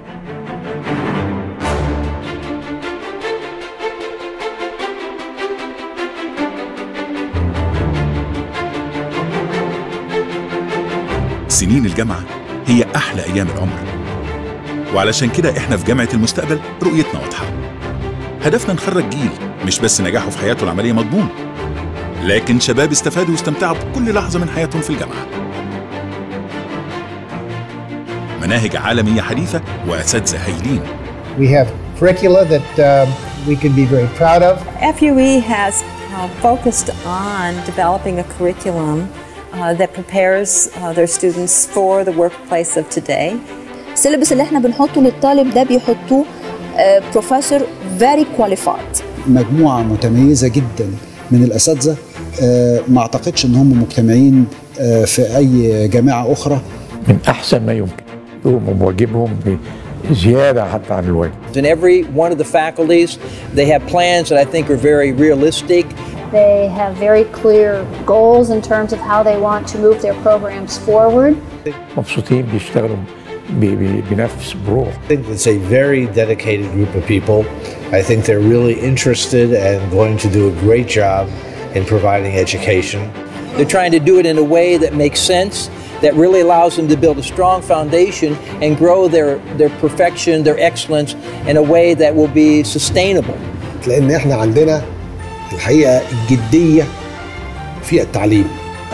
سنين الجامعة هي أحلى أيام العمر وعلشان كده إحنا في جامعة المستقبل رؤيتنا واضحة هدفنا نخرج جيل مش بس نجاحه في حياته العملية مضمون لكن شباب استفادوا واستمتعوا بكل لحظة من حياتهم في الجامعة مناهج عالمية حديثة وأساتذة هايلين We have curricula that um, we can be very proud of. FUE has uh, focused on developing a curriculum uh, that prepares uh, their students for the workplace of today. السيلبس اللي احنا بنحطه للطالب ده بيحطوه بروفيسور فيري كواليفايد مجموعه متميزه جدا من الاساتذه آه، ما اعتقدش ان هم مجتمعين آه، في اي جامعه اخرى من احسن ما يمكن يقوموا بواجبهم بزياده حتى عن الواجب In every one of the faculties, they have plans that I think are very realistic. They have very clear goals in terms of how they want to move their programs forward. مبسوطين بيشتغلوا ب- ب- بنفس بروح I think it's a very dedicated group of people. I think they're really interested and going to do a great job in providing education. They're trying to do it in a way that makes sense, that really allows them to build a strong foundation and grow their, their perfection, their excellence in a way that will be sustainable. لان احنا عندنا الحقيقه الجديه في التعليم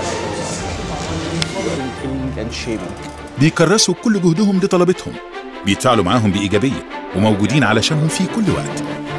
بيكرسوا كل جهدهم لطلبتهم بيتفاعلوا معاهم بإيجابية وموجودين علشانهم في كل وقت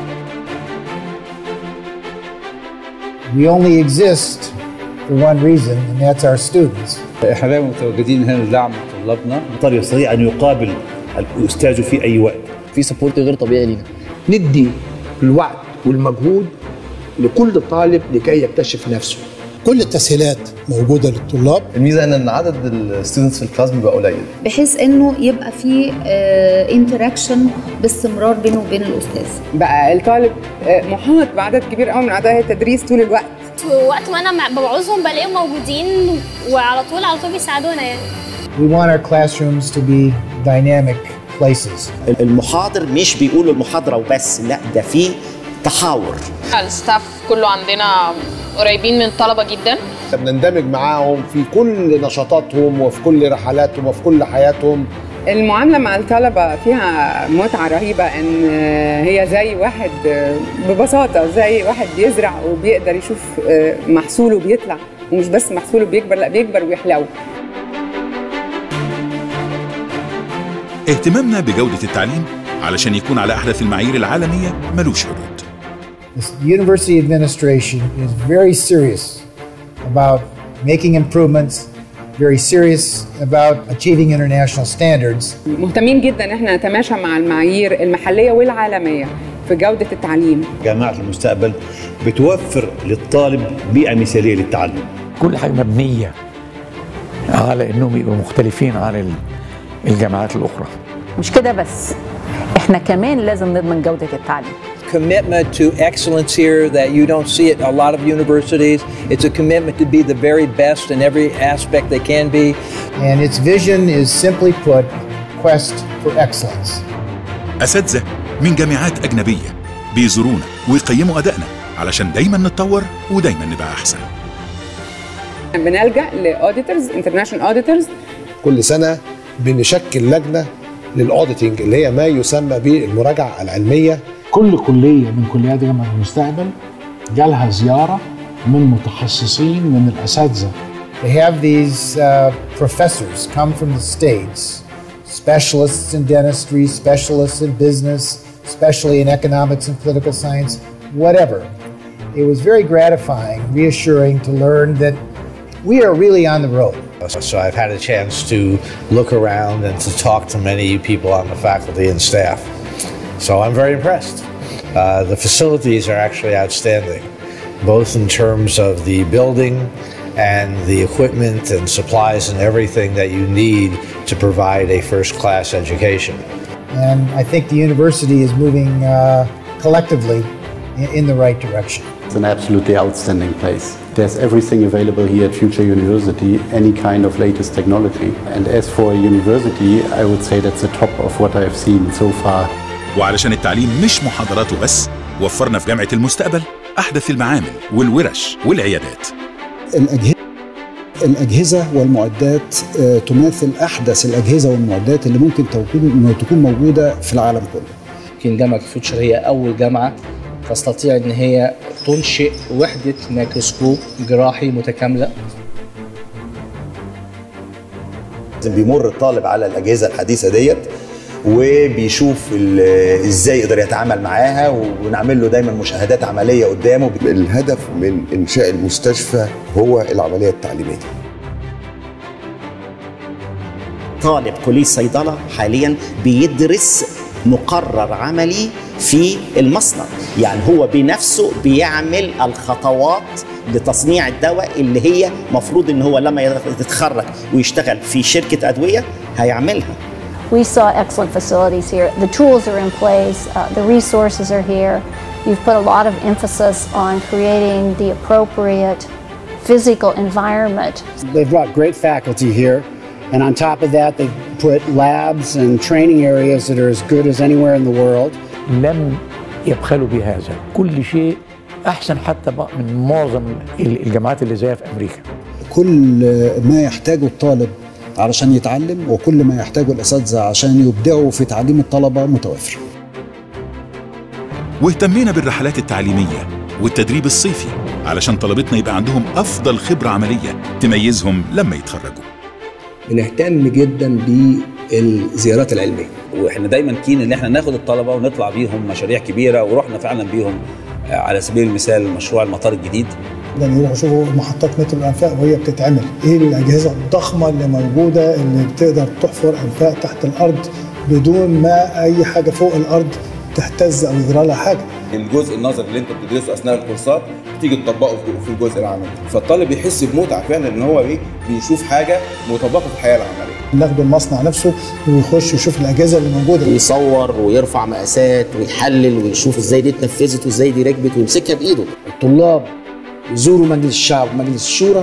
We only exist for one reason, and that's our students. احنا دايما متواجدين هنا لدعم طلابنا طالب يستطيع ان يقابل الاستاذ في اي وقت في سبورت غير طبيعي لينا ندي الوقت والمجهود لكل طالب لكي يكتشف نفسه كل التسهيلات موجوده للطلاب الميزه ان عدد الستودنتس في الكلاس بيبقى قليل بحيث انه يبقى في انتراكشن باستمرار بينه وبين الاستاذ بقى الطالب آه، محاط بعدد كبير قوي من اعضاء التدريس طول الوقت وقت ما انا مع- بعوزهم بلاقيهم موجودين وعلى طول على طول بيساعدونا يعني We want our classrooms to be dynamic places. المحاضر مش بيقول المحاضرة وبس لا ده في تحاور الستاف كله عندنا قريبين من الطلبه جدا بنندمج معاهم في كل نشاطاتهم وفي كل رحلاتهم وفي كل حياتهم المعامله مع الطلبه فيها متعه رهيبه ان آه، هي زي واحد آه، ببساطه زي واحد بيزرع وبيقدر يشوف آه، محصوله بيطلع ومش بس محصوله بيكبر لا بيكبر ويحلو اهتمامنا بجودة التعليم علشان يكون على أحدث المعايير العالمية ملوش حدود The university administration is very serious about making improvements, very serious about achieving international standards. مهتمين جدا ان احنا نتماشى مع المعايير المحليه والعالميه في جوده التعليم جامعه المستقبل بتوفر للطالب بيئه مثاليه للتعلم كل حاجه مبنيه على انهم يبقوا مختلفين عن ال- الجامعات الاخرى مش كده بس احنا كمان لازم نضمن جودة التعليم Commitment to excellence here that you don't see at a lot of universities. It's a commitment to be the very best in every aspect they can be. And its vision is simply put quest for excellence. أساتذة من جامعات أجنبية بيزورونا ويقيموا أدائنا علشان دايما نتطور ودايما نبقى أحسن بنلجا لاوديتورز انترناشونال اوديتورز كل سنه بنشكل لجنه للاوديتنج اللي هي ما يسمى بالمراجعه العلميه كل كليه من كليات جامعه المستقبل جالها زياره من متخصصين من الاساتذه They have these uh, professors come from the States, specialists in dentistry, specialists in business, especially in economics and political science, whatever. It was very gratifying, reassuring to learn that we are really on the road. So I've had a chance to look around and to talk to many people on the faculty and staff. So I'm very impressed. Uh, the facilities are actually outstanding, both in terms of the building and the equipment and supplies and everything that you need to provide a first class education. And I think the university is moving uh, collectively in, in the right direction. It's an absolutely outstanding place. There's everything available here at Future University, any kind of latest technology. And as for a university, I would say that's the top of what I've seen so far. وعلشان التعليم مش محاضراته بس وفرنا في جامعة المستقبل أحدث المعامل والورش والعيادات الأجهزة الأجهزة والمعدات آه، تماثل أحدث الأجهزة والمعدات اللي ممكن تكون تكون موجودة في العالم كله. يمكن جامعة فيوتشر هي أول جامعة تستطيع إن هي تنشئ وحدة ميكروسكوب جراحي متكاملة بيمر الطالب على الاجهزه الحديثه ديت وبيشوف ال- ازاي يقدر يتعامل معاها ونعمل له دايما مشاهدات عمليه قدامه الهدف من انشاء المستشفى هو العمليه التعليميه طالب كلية صيدلة حاليا بيدرس مقرر عملي في المصنع يعني هو بنفسه بيعمل الخطوات لتصنيع الدواء اللي هي مفروض ان هو لما يتخرج ويشتغل في شركة أدوية هيعملها We saw excellent facilities here. The tools are in place, uh, the resources are here. You've put a lot of emphasis on creating the appropriate physical environment. They've brought great faculty here, and on top of that, they've put labs and training areas that are as good as anywhere in the world. لم يبخلوا بهذا كل شيء احسن حتى بقى من معظم الجامعات اللي زيها في امريكا كل ما يحتاجه الطالب علشان يتعلم وكل ما يحتاجه الأساتذة عشان يبدعوا في تعليم الطلبة متوفر. واهتمينا بالرحلات التعليمية والتدريب الصيفي علشان طلبتنا يبقى عندهم أفضل خبرة عملية تميزهم لما يتخرجوا بنهتم جدا بالزيارات العلميه واحنا دايما كين ان احنا ناخد الطلبه ونطلع بيهم مشاريع كبيره ورحنا فعلا بيهم آه، على سبيل المثال مشروع المطار الجديد ده يروحوا يشوفوا محطات مترو الانفاق وهي بتتعمل ايه الاجهزه الضخمه اللي موجوده اللي بتقدر تحفر انفاق تحت الارض بدون ما اي حاجه فوق الارض تهتز او يجرى لها حاجه الجزء النظري اللي انت بتدرسه اثناء الكورسات تيجي تطبقه في- في الجزء العملي فالطالب بيحس بمتعه فعلا ان هو ايه بيشوف حاجه مطبقه في الحياه العمليه ناخد المصنع نفسه ويخش يشوف الاجهزه اللي موجوده ويصور ويرفع مقاسات ويحلل ويشوف ازاي دي اتنفذت وازاي دي ركبت ويمسكها بايده الطلاب يزوروا مجلس الشعب ومجلس الشورى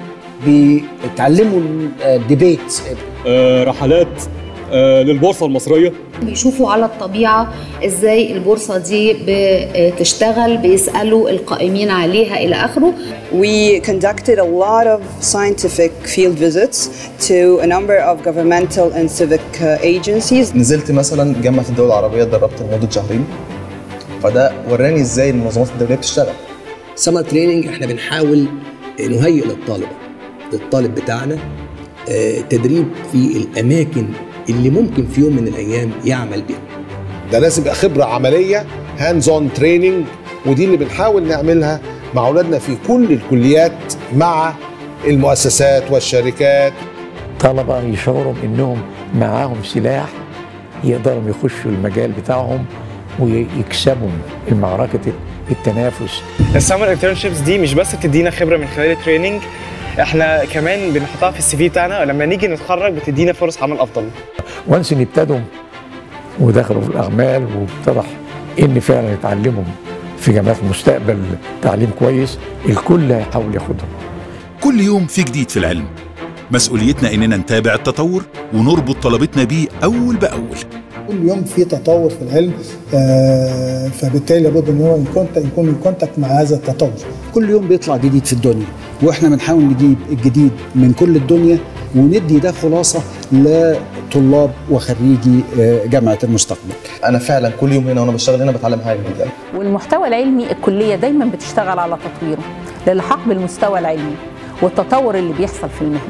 بيتعلموا الديبيت رحلات آه، للبورصه المصريه بيشوفوا على الطبيعة ازاي البورصة دي بتشتغل بيسألوا القائمين عليها إلى آخره We conducted a lot of scientific field visits to a number of governmental and civic uh, agencies. نزلت مثلا جامعه الدول العربيه اتدربت لمده شهرين فده وراني ازاي المنظمات الدوليه بتشتغل سمر تريننج احنا بنحاول نهيئ للطالب للطالب بتاعنا آه، تدريب في الاماكن اللي ممكن في يوم من الايام يعمل بيها ده لازم يبقى خبره عمليه هاندز اون تريننج ودي اللي بنحاول نعملها مع اولادنا في كل الكليات مع المؤسسات والشركات طلبة يشعروا انهم معاهم سلاح يقدروا يخشوا المجال بتاعهم ويكسبوا المعركة التنافس السمر انترنشيبس دي مش بس بتدينا خبره من خلال التريننج احنا كمان بنحطها في السي في بتاعنا ولما نيجي نتخرج بتدينا فرص عمل افضل وانس ان ابتدوا ودخلوا في الاعمال واتضح ان فعلا يتعلموا في جامعات المستقبل تعليم كويس الكل هيحاول ياخدهم كل يوم في جديد في العلم مسؤوليتنا إننا نتابع التطور ونربط طلبتنا بيه أول بأول كل يوم في تطور في العلم آه، فبالتالي لابد ان هو يكون يكون ان كونتاكت مع هذا التطور كل يوم بيطلع جديد في الدنيا واحنا بنحاول نجيب الجديد من كل الدنيا وندي ده خلاصه لطلاب وخريجي آه، جامعه المستقبل. انا فعلا كل يوم هنا وانا بشتغل هنا بتعلم حاجه جديده والمحتوى العلمي الكلية دايما بتشتغل على تطويره للحاق بالمستوى العلمي والتطور اللي بيحصل في المهنة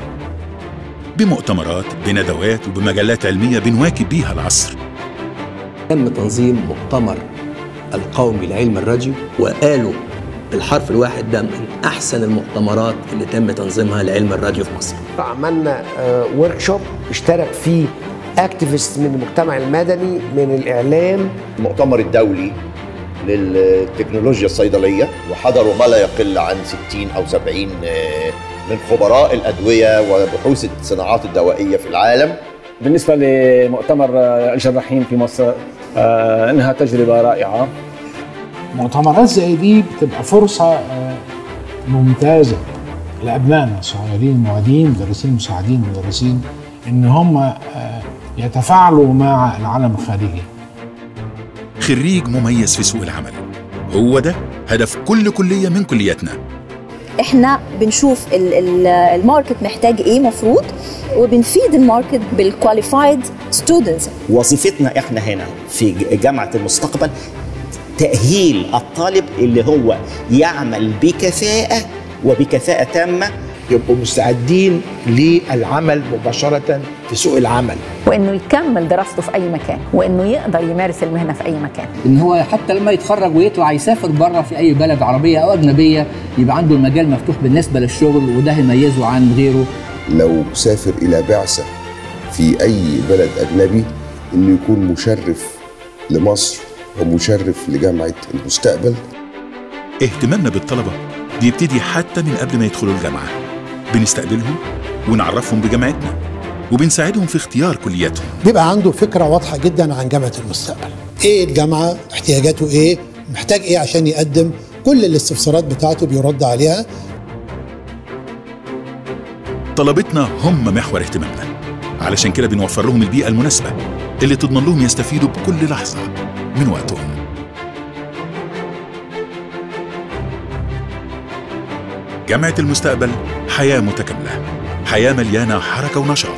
بمؤتمرات بندوات وبمجلات علمية بنواكب بيها العصر تم تنظيم مؤتمر القومي لعلم الراديو وقالوا بالحرف الواحد ده من احسن المؤتمرات اللي تم تنظيمها لعلم الراديو في مصر عملنا ورك شوب اشترك فيه اكتيفيست من المجتمع المدني من الاعلام المؤتمر الدولي للتكنولوجيا الصيدلية وحضروا ما لا يقل عن 60 أو 70 آه، من خبراء الأدوية وبحوث الصناعات الدوائية في العالم بالنسبة لمؤتمر الجراحين في مصر آه، إنها تجربة رائعة مؤتمرات زي دي بتبقى فرصة آه، ممتازة لأبنائنا الصغيرين معيدين مدرسين مساعدين مدرسين إن هم آه، يتفاعلوا مع العالم الخارجي خريج مميز في سوق العمل هو ده هدف كل كلية من كلياتنا احنا بنشوف ال- ال- الماركت محتاج ايه مفروض وبنفيد الماركت بالكواليفايد ستودنتس وظيفتنا احنا هنا في جامعه المستقبل تاهيل الطالب اللي هو يعمل بكفاءه وبكفاءه تامه يبقوا مستعدين للعمل مباشرة في سوق العمل وانه يكمل دراسته في اي مكان وانه يقدر يمارس المهنه في اي مكان ان هو حتى لما يتخرج ويطلع يسافر بره في اي بلد عربيه او اجنبيه يبقى عنده المجال مفتوح بالنسبه للشغل وده هيميزه عن غيره لو سافر إلى بعثة في أي بلد أجنبي إنه يكون مشرف لمصر ومشرف لجامعة المستقبل اهتمامنا بالطلبة بيبتدي حتى من قبل ما يدخلوا الجامعة بنستقبلهم ونعرفهم بجامعتنا وبنساعدهم في اختيار كلياتهم بيبقى عنده فكرة واضحة جدا عن جامعة المستقبل ايه الجامعة احتياجاته ايه محتاج ايه عشان يقدم كل الاستفسارات بتاعته بيرد عليها طلبتنا هم محور اهتمامنا علشان كده بنوفر لهم البيئة المناسبة اللي تضمن لهم يستفيدوا بكل لحظة من وقتهم جامعة المستقبل حياة متكاملة حياة مليانة حركة ونشاط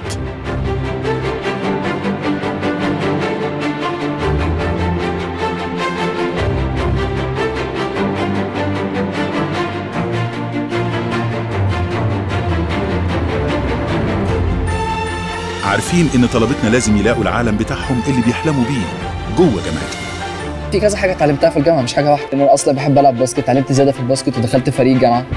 عارفين إن طلبتنا لازم يلاقوا العالم بتاعهم اللي بيحلموا بيه جوه جامعتهم في كذا حاجه اتعلمتها في الجامعه مش حاجه واحده انا اصلا بحب العب باسكت اتعلمت زياده في الباسكت ودخلت فريق الجامعه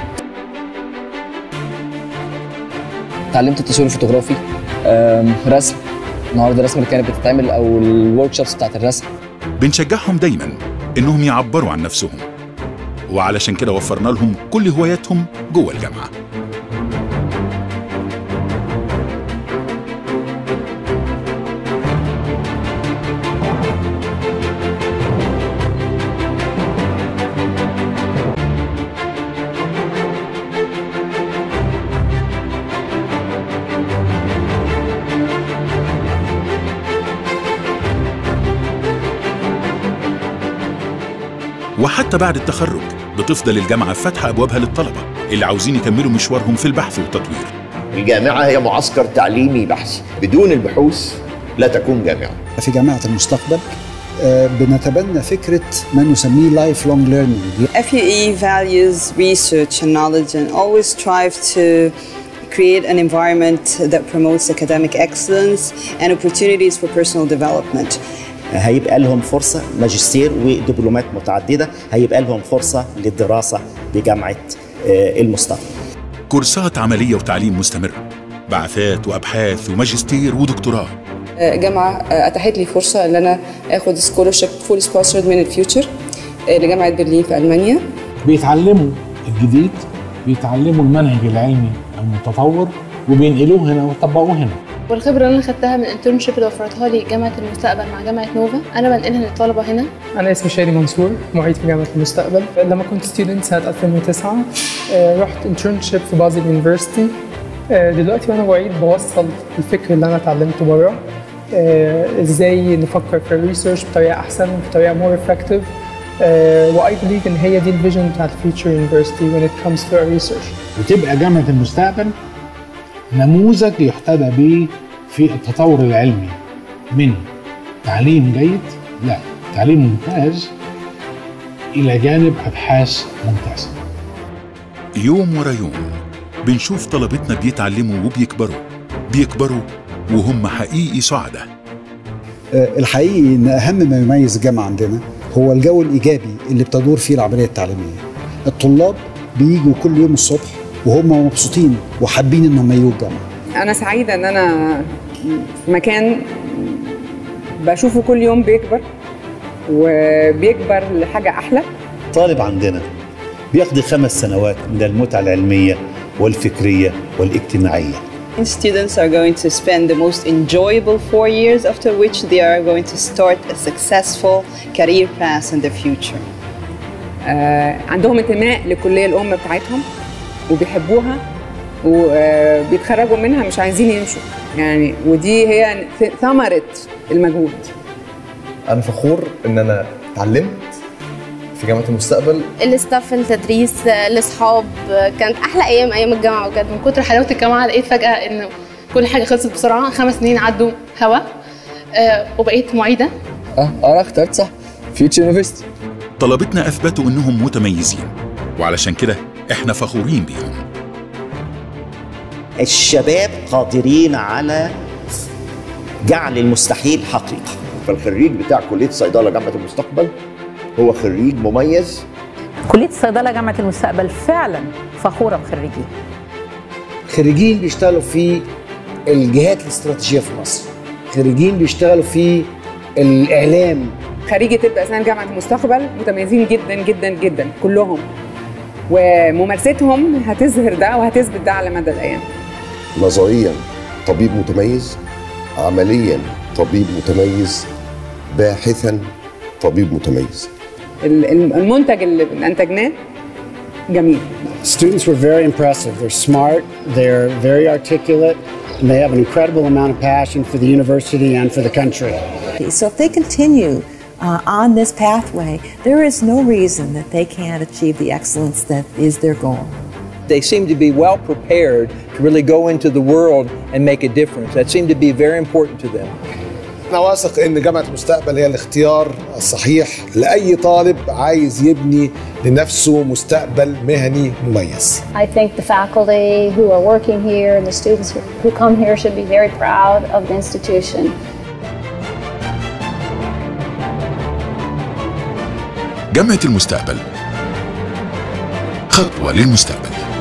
اتعلمت التصوير الفوتوغرافي أم، رسم النهارده الرسم اللي كانت بتتعمل او الورك شوبس بتاعت الرسم بنشجعهم دايما إنهم يعبروا عن نفسهم وعلشان كده وفرنا لهم كل هواياتهم جوه الجامعة وحتى بعد التخرج بتفضل الجامعة فاتحة أبوابها للطلبة اللي عاوزين يكملوا مشوارهم في البحث والتطوير الجامعة هي معسكر تعليمي بحثي بدون البحوث لا تكون جامعة في جامعة المستقبل آه، بنتبنى فكرة ما نسميه لايف لونج ليرنينج FUE values research and knowledge and always strive to create an environment that promotes academic excellence and opportunities for personal development. هيبقى لهم فرصة ماجستير ودبلومات متعددة هيبقى لهم فرصة للدراسة بجامعة آه، المستقبل كورسات عملية وتعليم مستمر بعثات وأبحاث وماجستير ودكتوراه جامعة أتاحت لي فرصة إن أنا آخد سكولرشيب فول سبونسرد من الفيوتشر لجامعة برلين في ألمانيا بيتعلموا الجديد بيتعلموا المنهج العلمي المتطور وبينقلوه هنا ويطبقوه هنا والخبرة اللي أنا خدتها من الانترنشيب اللي وفرتها لي جامعة المستقبل مع جامعة نوفا أنا بنقلها للطلبة هنا أنا اسمي شادي منصور معيد في جامعة المستقبل لما كنت ستودنت سنة 2009 آه، رحت انترنشيب في بازل يونيفرستي دلوقتي وأنا معيد بوصل الفكر اللي أنا اتعلمته بره آه، ازاي نفكر في الريسيرش بطريقة أحسن وبطريقة مور افكتيف واي بليف ان هي دي الفيجن بتاعت فيوتشر يونيفرستي when it comes to our research وتبقى جامعة المستقبل نموذج يحتذى به في التطور العلمي من تعليم جيد لا تعليم ممتاز إلى جانب أبحاث ممتازة يوم ورا يوم بنشوف طلبتنا بيتعلموا وبيكبروا بيكبروا وهم حقيقي سعداء آه، الحقيقي ان اهم ما يميز الجامعه عندنا هو الجو الايجابي اللي بتدور فيه العمليه التعليميه الطلاب بيجوا كل يوم الصبح وهم مبسوطين وحابين انهم يجوا الجامعه أنا سعيدة إن أنا في مكان بشوفه كل يوم بيكبر وبيكبر لحاجة أحلى طالب عندنا بيقضي خمس سنوات من المتعة العلمية والفكرية والاجتماعية Students are going to spend the most enjoyable four years, after which they are going to start a successful career path in the future. آه، عندهم انتماء للكليه الام بتاعتهم وبيحبوها وبيتخرجوا منها مش عايزين يمشوا يعني ودي هي ث- ثمره المجهود انا فخور ان انا اتعلمت في جامعه المستقبل الاستاف التدريس الاصحاب كانت احلى ايام ايام الجامعه بجد من كتر حلاوه الجامعه لقيت فجاه ان كل حاجه خلصت بسرعه خمس سنين عدوا هوا آه، وبقيت معيده اه انا اخترت صح فيوتشر يونيفرستي طلبتنا أثبتوا إنهم متميزين وعلشان كده إحنا فخورين بيهم الشباب قادرين على جعل المستحيل حقيقه فالخريج بتاع كليه صيدله جامعه المستقبل هو خريج مميز كليه الصيدله جامعه المستقبل فعلا فخوره بخريجيها خريجين بيشتغلوا في الجهات الاستراتيجيه في مصر خريجين بيشتغلوا في الاعلام خريجي طب اسنان جامعه المستقبل متميزين جدا جدا جدا كلهم وممارستهم هتظهر ده وهتثبت ده على مدى الايام نظريا طبيب متميز عمليا طبيب متميز باحثا طبيب متميز ال- ال- المنتج اللي انتجناه جميل Students were very impressive. They're smart, they're very articulate, and they have an incredible amount of passion for the university and for the country. So if they continue uh, on this pathway, there is no reason that they can't achieve the excellence that is their goal. They seem to be well prepared to really go into the world and make a difference. That seemed to be very important to them. أنا واثق إن جامعة المستقبل هي الاختيار الصحيح لأي طالب عايز يبني لنفسه مستقبل مهني مميز. I think the faculty who are working here and the students who, who come here should be very proud of the institution. جامعة المستقبل خطوة للمستقبل